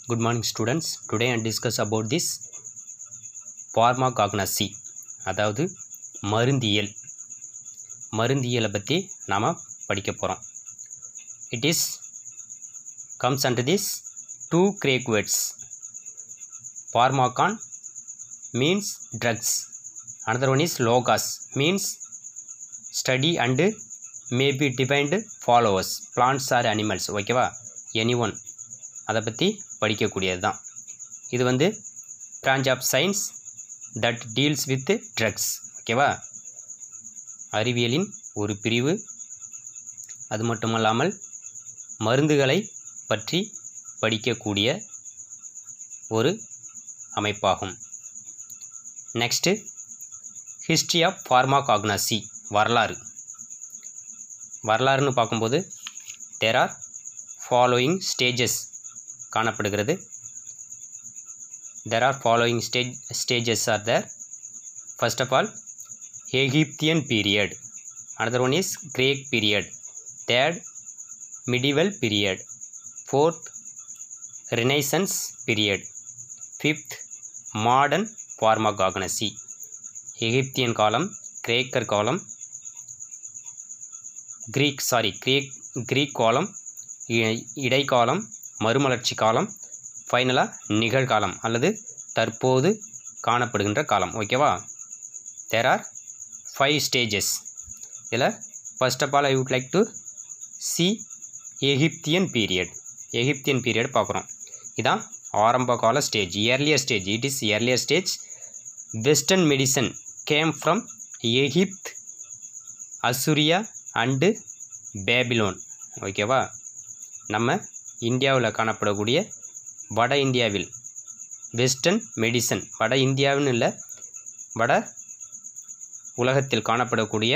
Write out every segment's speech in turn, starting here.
Good morning students. Today I discuss about this pharmacognosy அதாவது மருந்தியல் மருந்தியலை பற்றி நாம் படிக்க போகிறோம் it is comes under this two Greek words pharmacon means drugs another one is logos means study and may be defined followers plants or animals ஓகேவா any one அதை பற்றி படிக்கக்கூடியது தான் இது வந்து branch of science that deals with drugs ஓகேவா அறிவியலின் ஒரு பிரிவு அது மட்டுமல்லாமல் மருந்துகளை பற்றி படிக்கக்கூடிய ஒரு அமைப்பாகும் நெக்ஸ்ட்டு ஹிஸ்ட்ரி ஆஃப் ஃபார்மாகாக்னசி வரலாறு வரலாறுன்னு பார்க்கும்போது தேர் ஆர் ஃபாலோயிங் ஸ்டேஜஸ் காணப்படுகிறது there are following stage stages are there first of all egyptian period another one is greek period third medieval period fourth renaissance period fifth modern pharmacognosy Egyptian காலம் கிரேக்கர் காலம் Greek sorry Greek Greek காலம் இ- இடைக்காலம் மறுமலர்ச்சி காலம் ஃபைனலாக நிகழ்காலம் அல்லது தற்போது காணப்படுகின்ற காலம் ஓகேவா தேர் ஆர் ஃபைவ் ஸ்டேஜஸ் இதில் first of all I would like to see Egyptian period Egyptian period பார்க்குறோம் இதான் ஆரம்ப கால stage earlier stage it is earlier stage western medicine came from Egypt Assyria and Babylon ஓகேவா நம்ம இந்தியாவில் காணப்படக்கூடிய வட இந்தியாவில் வெஸ்டர்ன் மெடிசன் வட இந்தியாவின்னு இல்லை வட உலகத்தில் காணப்படக்கூடிய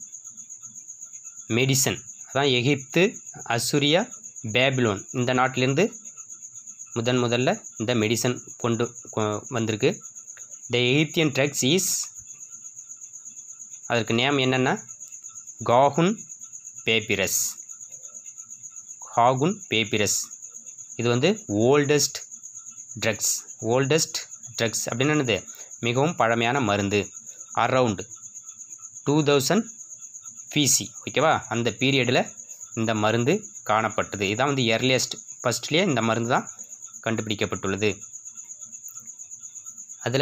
மெடிசன் அதான் எகிப்து அசுரியா பேபிலோன் இந்த நாட்டிலிருந்து முதன் முதல்ல இந்த மெடிசன் கொண்டு கொ- வந்திருக்கு த எகிப்தியன் ட்ரக்ஸ் இஸ் அதற்கு நேம் என்னென்னா காகுன் பேபிரஸ் ஹாகுன் பேபிரஸ் இது வந்து ஓல்டஸ்ட் ட்ரக்ஸ் ஓல்டஸ்ட் ட்ரக்ஸ் அப்படின்னு என்னது மிகவும் பழமையான மருந்து அரவுண்ட் டூ தௌசண்ட் பிசி ஓகேவா அந்த பீரியடில் இந்த மருந்து காணப்பட்டது இதான் வந்து எர்லியஸ்ட் ஃபஸ்ட்லேயே இந்த மருந்து தான் கண்டுபிடிக்கப்பட்டுள்ளது அதில்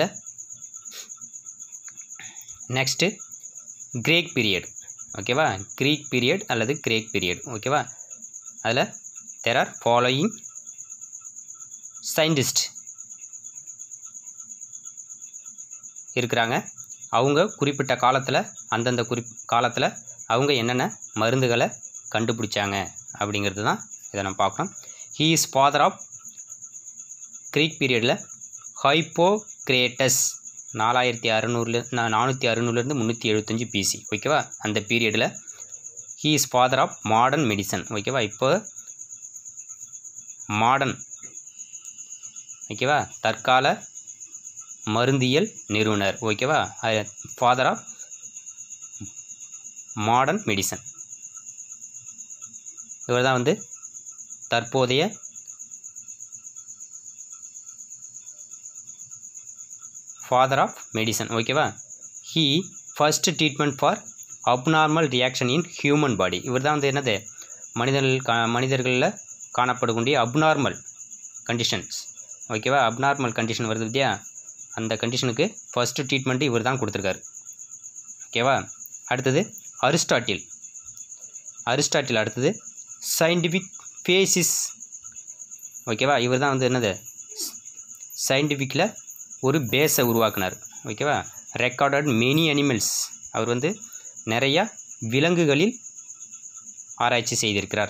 நெக்ஸ்ட்டு கிரேக் பீரியட் ஓகேவா கிரீக் பீரியட் அல்லது கிரேக் பீரியட் ஓகேவா அதில் தேர் ஆர் ஃபாலோயிங் சயின்டிஸ்ட் இருக்கிறாங்க அவங்க குறிப்பிட்ட காலத்தில் அந்தந்த குறி காலத்தில் அவங்க என்னென்ன மருந்துகளை கண்டுபிடிச்சாங்க அப்படிங்கிறது தான் இதை நம்ம பார்க்கலாம் he is father of Greek பீரியடில் ஹைப்போக்ரேட்டஸ் நாலாயிரத்தி அறநூறுல நானூற்றி அறுநூறுலேருந்து முந்நூற்றி எழுபத்தஞ்சு பிசி ஓகேவா அந்த பீரியடில் he is father of modern medicine ஓகேவா இப்போ மாடர்ன் ஓகேவா தற்கால மருந்தியல் நிறுவனர் ஓகேவா ஃபாதர் ஆஃப் மாடர்ன் மெடிசன் இவர் தான் வந்து தற்போதைய ஃபாதர் ஆஃப் மெடிசன் ஓகேவா he first treatment for abnormal reaction in human body இவர் தான் வந்து என்னது மனிதர்கள் கா மனிதர்களில் காணப்படக்கூடிய அப்நார்மல் கண்டிஷன்ஸ் ஓகேவா அப்நார்மல் கண்டிஷன் வருது இல்லையா அந்த கண்டிஷனுக்கு ஃபர்ஸ்ட் ட்ரீட்மெண்ட்டு இவர் தான் கொடுத்துருக்காரு ஓகேவா அடுத்தது அரிஸ்டாட்டில் அரிஸ்டாட்டில் அடுத்தது சயின்டிஃபிக் ஃபேசிஸ் ஓகேவா இவர் தான் வந்து என்னது சயின்டிஃபிக்கில் ஒரு பேஸை உருவாக்குனார் ஓகேவா ரெக்கார்டட் மெனி அனிமல்ஸ் அவர் வந்து நிறையா விலங்குகளில் ஆராய்ச்சி செய்திருக்கிறார்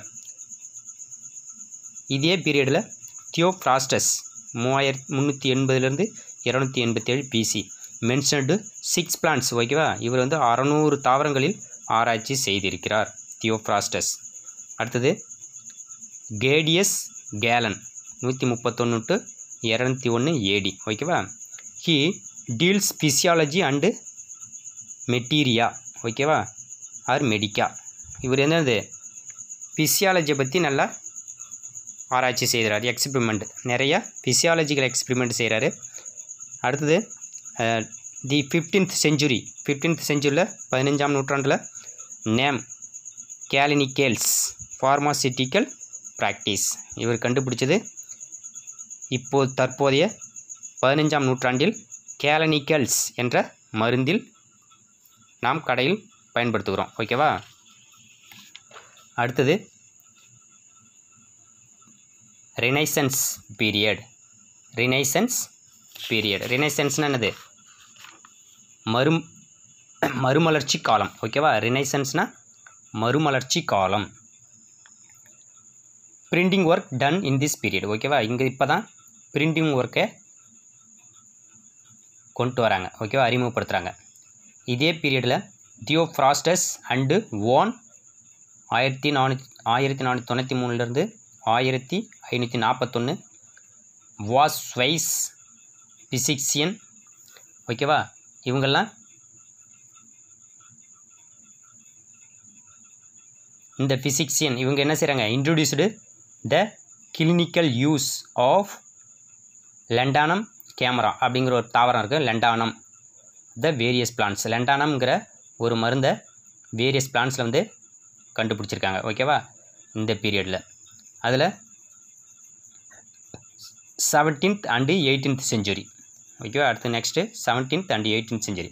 இதே பீரியடில் தியோப்ராஸ்டஸ் மூவாயிரத்தி முந்நூற்றி எண்பதுலேருந்து இரநூத்தி எண்பத்தேழு பிசி மென்ஷன்டு சிக்ஸ் பிளான்ஸ் ஓகேவா இவர் வந்து அறநூறு தாவரங்களில் ஆராய்ச்சி செய்திருக்கிறார் தியோப்ராஸ்டஸ் அடுத்தது கேடியஸ் கேலன் நூற்றி முப்பத்தொன்று டு இரநூத்தி ஒன்று ஏடி ஓகேவா he deals physiology and materia ஓகேவா ஆர் மெடிக்கா இவர் என்னது ஃபிசியாலஜியை பற்றி நல்லா ஆராய்ச்சி செய்கிறார் எக்ஸ்பிரிமெண்ட் நிறைய ஃபிசியாலஜிக்கல் எக்ஸ்பிரிமெண்ட் செய்கிறாரு அடுத்தது தி ஃபிஃப்டீன்த் செஞ்சுரி ஃபிஃப்டீன்த் செஞ்சுரியில் பதினஞ்சாம் நூற்றாண்டில் நேம் கேலினிகேல்ஸ் ஃபார்மாசிட்டிக்கல் ப்ராக்டிஸ் இவர் கண்டுபிடிச்சது இப்போது தற்போதைய பதினஞ்சாம் நூற்றாண்டில் கேலனிக்கல்ஸ் என்ற மருந்தில் நாம் கடையில் பயன்படுத்துகிறோம் ஓகேவா அடுத்தது ரினைசன்ஸ் பீரியட் ரினைசன்ஸ் பீரியட் ரினைசன்ஸ்னால் என்னது மறும் மறுமலர்ச்சி காலம் ஓகேவா ரினைசன்ஸ்னால் மறுமலர்ச்சி காலம் printing work done in this period ஓகேவா இங்கே இப்போ தான் பிரிண்டிங் ஒர்க்கை கொண்டு வராங்க ஓகேவா அறிமுகப்படுத்துகிறாங்க இதே பீரியடில் தியோ ஃப்ராஸ்டஸ் அண்டு ஓன் ஆயிரத்தி நானூற்றி ஆயிரத்தி நானூற்றி தொண்ணூற்றி மூணுலேருந்து ஆயிரத்தி ஐநூற்றி நாற்பத்தொன்று வாஸ் ஸ்வைஸ் பிசிக்சியன் ஓகேவா இவங்கெல்லாம் இந்த ஃபிசிக்சியன் இவங்க என்ன செய்கிறாங்க introduced the clinical use of lantana camara அப்படிங்கிற ஒரு தாவரம் இருக்குது லெண்டானம் த வேரியஸ் பிளான்ஸ் லெண்டானம்ங்கிற ஒரு மருந்தை வேரியஸ் பிளான்ஸில் வந்து கண்டுபிடிச்சிருக்காங்க ஓகேவா இந்த பீரியடில் அதில் செவன்டீன்த் அண்டு எயிட்டீன்த் செஞ்சுரி ஓகேவா அடுத்து next seventeenth and eighteenth century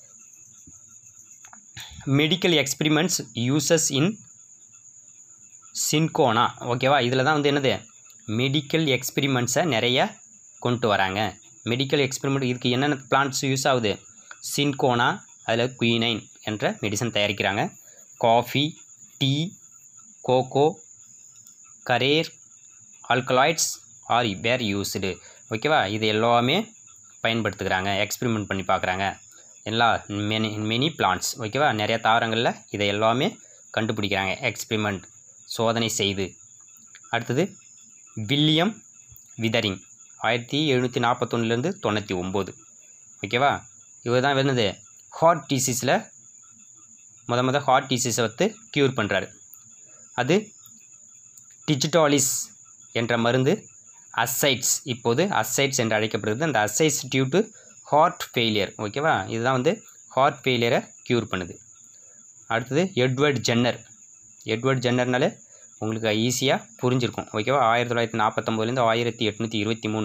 medical experiments uses in cinchona ஓகேவா இதில் தான் வந்து என்னது மெடிக்கல் எக்ஸ்பிரிமெண்ட்ஸை நிறைய கொண்டு வராங்க மெடிக்கல் எக்ஸ்பிரிமெண்ட் இதுக்கு என்னென்ன பிளான்ட்ஸ் யூஸ் ஆகுது சின்கோனா அதில் குயினைன் என்ற மெடிசன் தயாரிக்கிறாங்க காஃபி டீ கோகோ கரேர் ஆல்கலாய்ட்ஸ் ஆர் வேர் யூஸ்டு ஓகேவா இது எல்லாமே பயன்படுத்துகிறாங்க எக்ஸ்பிரிமெண்ட் பண்ணி பார்க்குறாங்க எல்லா மெனி மெனி பிளான்ட்ஸ் ஓகேவா நிறைய தாவரங்களில் இதை எல்லாமே கண்டுபிடிக்கிறாங்க எக்ஸ்பிரிமெண்ட் சோதனை செய்து அடுத்தது வில்லியம் விதரிங் ஆயிரத்தி எழுநூற்றி நாற்பத்தொன்னுலேருந்து தொண்ணூற்றி ஒம்பது ஓகேவா இவர் தான் என்னது ஹார்ட் டிசீஸில் முத முத ஹார்ட் டிசீஸை வந்து க்யூர் பண்ணுறாரு அது டிஜிட்டாலிஸ் என்ற மருந்து அசைட்ஸ் இப்போது அசைட்ஸ் என்று அழைக்கப்படுகிறது அந்த ascites due to heart failure ஓகேவா இதுதான் வந்து ஹார்ட் ஃபெயிலியரை க்யூர் பண்ணுது அடுத்தது எட்வர்ட் ஜென்னர் எட்வர்ட் ஜென்னர்னாலே உங்களுக்கு ஈஸியாக புரிஞ்சிருக்கும் ஓகேவா ஆயிரத்தி தொள்ளாயிரத்தி நாற்பத்தொம்போதுலேருந்து ஆயிரத்தி எட்நூற்றி இருபத்தி மூணு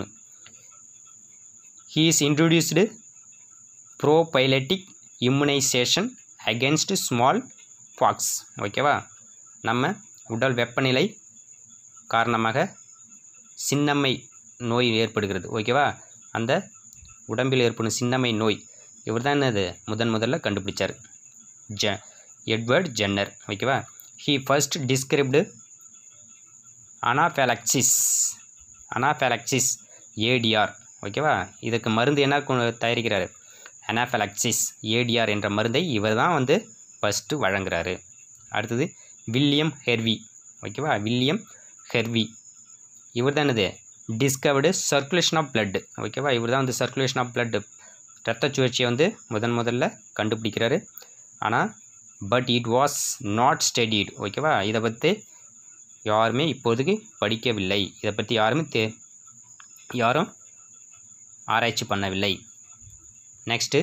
he is introduced prophylactic immunization against smallpox ஓகேவா நம்ம உடல் வெப்பநிலை காரணமாக சின்னம்மை நோய் ஏற்படுகிறது ஓகேவா அந்த உடம்பில் ஏற்படும் சின்னம்மை நோய் இவர் தான் என்னது முதன் முதல்ல கண்டுபிடிச்சார் ஜ எட்வர்ட் ஜென்னர் ஓகேவா he first described anaphylaxis anaphylaxis ADR ஓகேவா இதுக்கு மருந்து என்ன கொ- தயாரிக்கிறாரு அனாஃபேலக்சிஸ் ஏடிஆர் என்ற மருந்தை இவர் தான் வந்து ஃபஸ்ட்டு வழங்குறாரு அடுத்தது வில்லியம் ஹெர்வி ஓகேவா வில்லியம் ஹெர்வி இவர் தான் என்னது டிஸ்கவர்டு சர்க்குலேஷன் ஆஃப் blood ஓகேவா இவர் தான் வந்து சர்க்குலேஷன் ஆஃப் blood ரத்த சுழற்சியை வந்து முதன் முதல்ல கண்டுபிடிக்கிறாரு ஆனால் but it was not studied ஓகேவா இதை பற்றி யாருமே இப்போதைக்கு படிக்கவில்லை இதை பற்றி யாருமே தே யாரும் ஆராய்ச்சி பண்ணவில்லை நெக்ஸ்ட்டு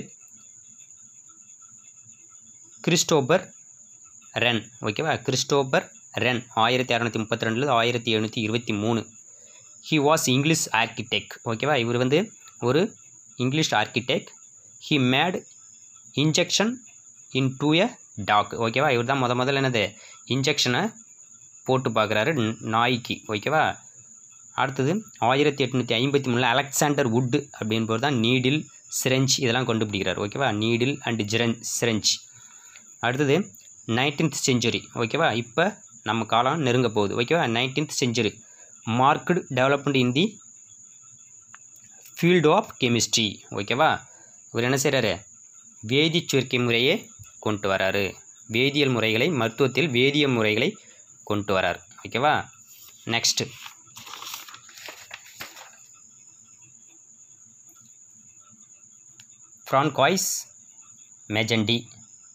கிறிஸ்டோபர் ரென் ஓகேவா கிறிஸ்டோபர் ரென் ஆயிரத்தி அறநூற்றி முப்பத்தி ரெண்டுல ஆயிரத்தி எழுநூற்றி இருபத்தி மூணு ஹி வாஸ் இங்கிலீஷ் ஆர்கிடெக்ட் ஓகேவா இவர் வந்து ஒரு English architect he made injection into a dog ஓகேவா இவர் தான் முத முதல்ல என்னது இன்ஜெக்ஷனை போட்டு பார்க்குறாரு ந- நாய்க்கு ஓகேவா அடுத்தது ஆயிரத்தி எட்நூற்றி ஐம்பத்தி மூணில் அலெக்சாண்டர் வுட் அப்படின்பவர் தான் நீடில் சிரஞ்ச் இதெல்லாம் கண்டுபிடிக்கிறார் ஓகேவா நீடில் அண்ட் ஜிரன் சிரஞ்ச் அடுத்தது நைன்டீன்த் செஞ்சுரி ஓகேவா இப்போ நம்ம காலம் நெருங்க போகுது ஓகேவா nineteenth century marked development in the field of chemistry ஓகேவா இவர் என்ன செய்கிறாரு வேதி சுருக்கை முறையே கொண்டு வராரு வேதியியல் முறைகளை மருத்துவத்தில் வேதிய முறைகளை கொண்டு வரார் ஓகேவா next François Magendie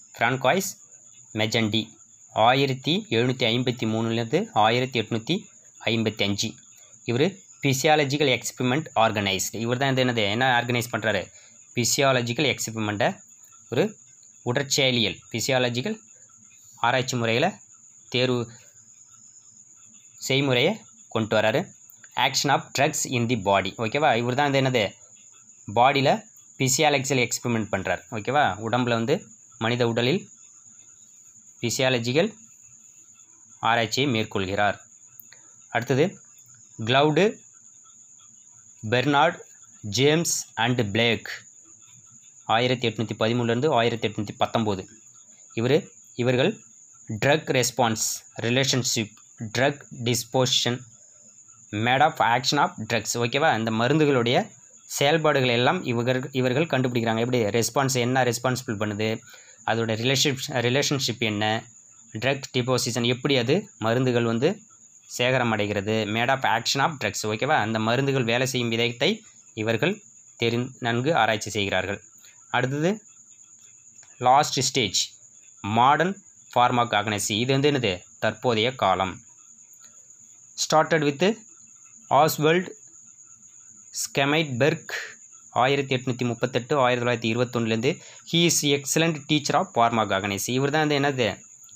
François Magendie ஆயிரத்தி எழுநூற்றி ஐம்பத்தி மூணுலேருந்து ஆயிரத்தி எட்நூற்றி ஐம்பத்தி அஞ்சு இவர் பிசியாலஜிக்கல் எக்ஸ்பெரிமெண்ட் ஆர்கனைஸ்டு இவர் தான் இது என்னது என்ன ஆர்கனைஸ் பண்ணுறாரு பிசியாலஜிக்கல் எக்ஸ்பெரிமெண்ட்டை ஒரு உடற்செயலியல் பிசியாலஜிக்கல் ஆராய்ச்சி முறையில் தேர்வு செய்முறையை கொண்டு வராரு action of drugs in the body ஓகேவா இவர் தான் இது என்னது பாடியில் பிசியாலஜிக்கல் எக்ஸ்பெரிமெண்ட் பண்ணுறார் ஓகேவா உடம்பில் வந்து மனித உடலில் பிசியாலஜிக்கல் ஆராய்ச்சியை மேற்கொள்கிறார் அடுத்தது Claude Bernard James and Blake ஆயிரத்தி எட்நூற்றி பதிமூணுலேருந்து ஆயிரத்தி எட்நூற்றி பத்தொம்போது இவர் இவர்கள் drug response relationship drug disposition mode of action of drugs ஓகேவா இந்த மருந்துகளுடைய செயல்பாடுகள் எல்லாம் இவர்கள் இவர்கள் கண்டுபிடிக்கிறாங்க எப்படி ரெஸ்பான்ஸ் என்ன ரெஸ்பான்சிபிள் பண்ணுது அதோட ரிலேஷன்ஷிப் ரிலேஷன்ஷிப் என்ன ட்ரக் டிபோசிஷன் எப்படி அது மருந்துகள் வந்து சேகரம் அடைகிறது mode of action of drugs ஓகேவா அந்த மருந்துகள் வேலை செய்யும் விதத்தை இவர்கள் தெரி நன்கு ஆராய்ச்சி செய்கிறார்கள் அடுத்தது லாஸ்ட் ஸ்டேஜ் மாடர்ன் ஃபார்மாகாக்னசி இது வந்து என்னது தற்போதைய காலம் ஸ்டார்டட் வித் ஆஸ்வெல்ட் ஸ்கெமைட்பெர்க் ஆயிரத்தி எட்நூற்றி முப்பத்தெட்டு ஆயிரத்தி தொள்ளாயிரத்தி இருபத்தொன்னுலேருந்து he is excellent teacher of pharmacognosy இவர் தான் வந்து என்னது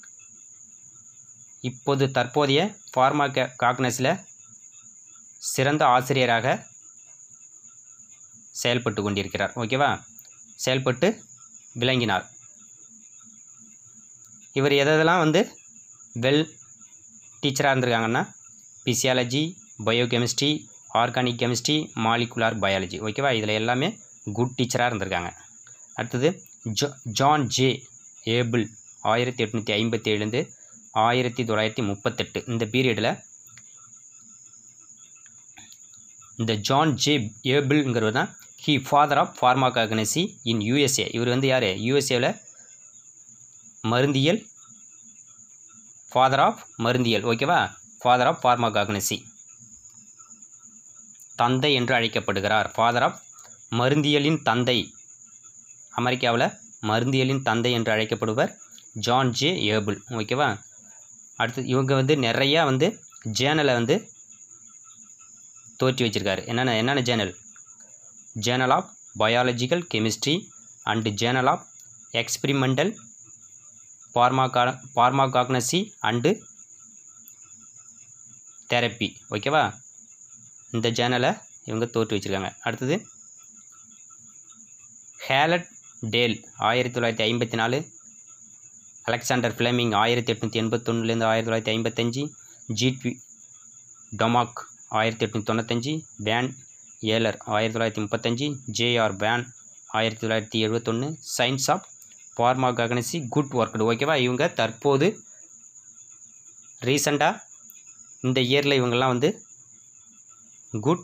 இப்போது தற்போதைய ஃபார்மா காக்னஸில் சிறந்த ஆசிரியராக செயல்பட்டு கொண்டிருக்கிறார் ஓகேவா செயல்பட்டு விளங்கினார் இவர் எதெல்லாம் வந்து வெல் டீச்சராக இருந்திருக்காங்கன்னா physiology biochemistry organic chemistry molecular biology ஓகேவா இதில் எல்லாமே குட் டீச்சராக இருந்திருக்காங்க அடுத்தது ஜா ஜான் ஜே ஏபிள் ஆயிரத்தி எட்நூற்றி ஐம்பத்தி ஏழுலேருந்து ஆயிரத்தி தொள்ளாயிரத்தி முப்பத்தெட்டு இந்த பீரியடில் இந்த ஜான் ஜே ஏபிள்ங்கிறவர் தான் he father of pharmacognosy in USA இவர் வந்து யார் யூஎஸ்ஏவில் மருந்தியல் ஃபாதர் ஆஃப் மருந்தியல் ஓகேவா ஃபாதர் ஆஃப் ஃபார்மாகாகனசி தந்தை என்று அழைக்கப்படுகிறார் ஃபாதர் ஆஃப் மருந்தியலின் தந்தை அமெரிக்காவில் மருந்தியலின் தந்தை என்று அழைக்கப்படுவர் ஜான் ஜே ஏபிள் ஓகேவா அடுத்து இவங்க வந்து நிறையா வந்து ஜேர்னலை வந்து தோற்றி வச்சுருக்காரு என்னென்ன என்னென்ன journal journal of biological chemistry and journal of experimental pharmaco pharmacognosy and therapy ஓகேவா இந்த ஜேர்னலை இவங்க தோற்று வச்சுருக்காங்க அடுத்தது ஹேலட் டேல் ஆயிரத்தி தொள்ளாயிரத்தி ஐம்பத்தி நாலு அலெக்சாண்டர் ஃப்ளெமிங் ஆயிரத்தி எட்நூற்றி எண்பத்தொன்னுலேருந்து ஆயிரத்தி தொள்ளாயிரத்தி ஐம்பத்தஞ்சு ஜிட்வி டொமாக் ஆயிரத்தி எட்நூற்றி தொண்ணூத்தஞ்சு வேன் ஏலர் ஆயிரத்தி தொள்ளாயிரத்தி முப்பத்தஞ்சு ஜேஆர் வேன் ஆயிரத்தி தொள்ளாயிரத்தி எழுபத்தொன்று science of pharmacognosy good worked ஓகேவா இவங்க தற்போது ரீசண்டாக இந்த இயரில் இவங்கெல்லாம் வந்து குட்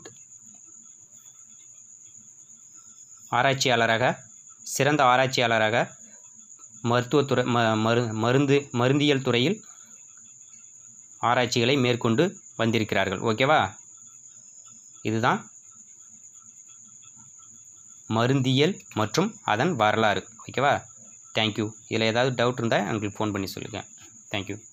ஆராய்ச்சியாளராக சிறந்த ஆராய்ச்சியாளராக மருத்துவத்துறை ம மரு மருந்து மருந்தியல் துறையில் ஆராய்ச்சிகளை மேற்கொண்டு வந்திருக்கிறார்கள் ஓகேவா இதுதான் மருந்தியல் மற்றும் அதன் வரலாறு ஓகேவா தேங்க்யூ இதில் ஏதாவது டவுட் இருந்தால் எங்களுக்கு ஃபோன் பண்ணி சொல்லுங்கள் தேங்க்யூ